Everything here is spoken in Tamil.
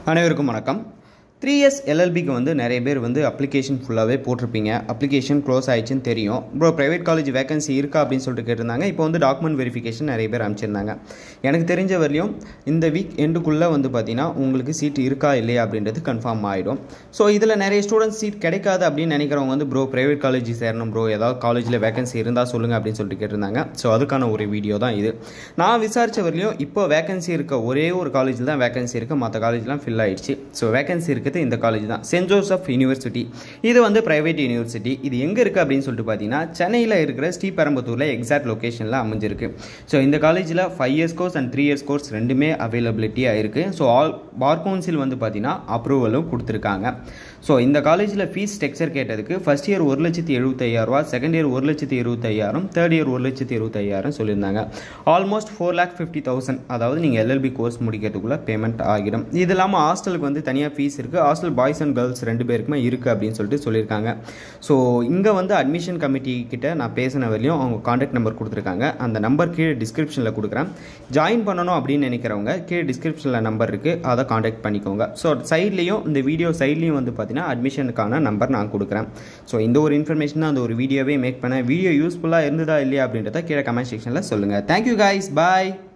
அனைவருக்கும் வணக்கம் த்ரீ இயர்ஸ் எல்எல்பிக்கு வந்து நிறைய பேர் வந்து அப்ளிகேஷன் ஃபுல்லாகவே போட்டிருப்பீங்க அப்ளிகேஷன் க்ளோஸ் ஆயிடுச்சுன்னு தெரியும் ப்ரோ ப்ரைவேட் காலேஜ் வேகன்சி இருக்கா அப்படின்னு சொல்லிட்டு கேட்டிருந்தாங்க இப்போ வந்து டாக்குமெண்ட் வெரிஃபிகேஷன் நிறைய பேர் அனுப்பிச்சிருந்தாங்க எனக்கு தெரிஞ்ச வரையும் இந்த வீக் எண்டுக்குள்ளே வந்து பார்த்தீங்கன்னா உங்களுக்கு சீட் இருக்கா இல்லையா அப்படின்றது கன்ஃபார்ம் ஆகிடும் ஸோ இதில் நிறைய ஸ்டூடெண்ட்ஸ் சீட் கிடைக்காது அப்படின்னு நினைக்கிறவங்க வந்து ப்ரோ ப்ரைவேட் காலேஜ் சேரணும் ப்ரோ ஏதாவது காலேஜில் வேகன்சி இருந்தால் சொல்லுங்கள் அப்படின்னு சொல்லிட்டு கேட்டிருந்தாங்க ஸோ அதுக்கான ஒரு வீடியோ தான் இது நான் விசாரித்த வரையும் இப்போ வேகன்சி இருக்க ஒரே ஒரு காலேஜில் தான் வேகன்சி இருக்குது மற்ற காலேஜ்லாம் ஃபில் ஆயிடுச்சு ஸோ வேகன்சி இருக்குது இந்த காலேஜ் தான் சென்ட் ஜோசப் யூனிவர்சிட்டி இது வந்து பிரைவேட் யூனிவர்சிட்டி இது எங்கே இருக்குது அப்படின்னு சொல்லிட்டு பார்த்தீங்கன்னா சென்னையில் இருக்கிற ஸ்ரீபெரம்பத்தூரில் எக்ஸாக்ட் லொக்கேஷனில் அமைஞ்சிருக்கு ஸோ இந்த காலேஜில் five years course and three years course ரெண்டுமே அவைலபிலிட்டியாக இருக்குது ஸோ ஆல் பார் கவுன்சில் வந்து பார்த்தீங்கன்னா அப்ரூவலும் கொடுத்துருக்காங்க ஸோ இந்த காலேஜில் ஃபீஸ் ஸ்ட்ரக்சர் கேட்டதுக்கு ஃபஸ்ட் இயர் ஒரு லட்சத்தி எழுபத்தையாயிரரூவா செகண்ட் இயர் ஒரு லட்சத்தி இருபத்தையாயிரம் தேர்ட் இயர் ஒரு லட்சத்தி இருபத்தையாயிரம் சொல்லியிருந்தாங்க almost four lakh fifty thousand அதாவது நீங்கள் எல்எல்பி கோர்ஸ் முடிக்கிறதுக்குள்ளே பேமெண்ட் ஆகிடும் இது இல்லாமல் ஹாஸ்டலுக்கு வந்து தனியாக ஃபீஸ் இருக்குது ஹாஸ்டல் பாய்ஸ் அண்ட் கேர்ள்ஸ் ரெண்டு பேருக்குமே இருக்குது அப்படின்னு சொல்லிட்டு சொல்லியிருக்காங்க ஸோ இங்கே வந்து அட்மிஷன் கமிட்டி கிட்ட நான் பேசின வரையும் அவங்க காண்டாக்ட் நம்பர் கொடுத்துருக்காங்க அந்த நம்பர் கீழே டிஸ்கிரிப்ஷனில் கொடுக்குறேன் ஜாயின் பண்ணணும் அப்படின்னு நினைக்கிறவங்க கீழே டிஸ்கிரிப்ஷனில் நம்பர் இருக்குது அதை காண்டாக்ட் பண்ணிக்கோங்க ஸோ சைட்லேயும் இந்த வீடியோ சைட்லேயும் வந்து பார்த்தீங்கன்னா அட்மிஷனுக்கான நம்பர் நான் கொடுக்குறேன் ஸோ இந்த ஒரு இன்ஃபர்மேஷன் தான் அந்த ஒரு வீடியோவே மேக் பண்ணேன் வீடியோ யூஸ்ஃபுல்லாக இருந்ததா இல்லையா அப்படின்றத கீழே கமெண்ட் செக்ஷனில் சொல்லுங்கள் தேங்க்யூ guys பாய்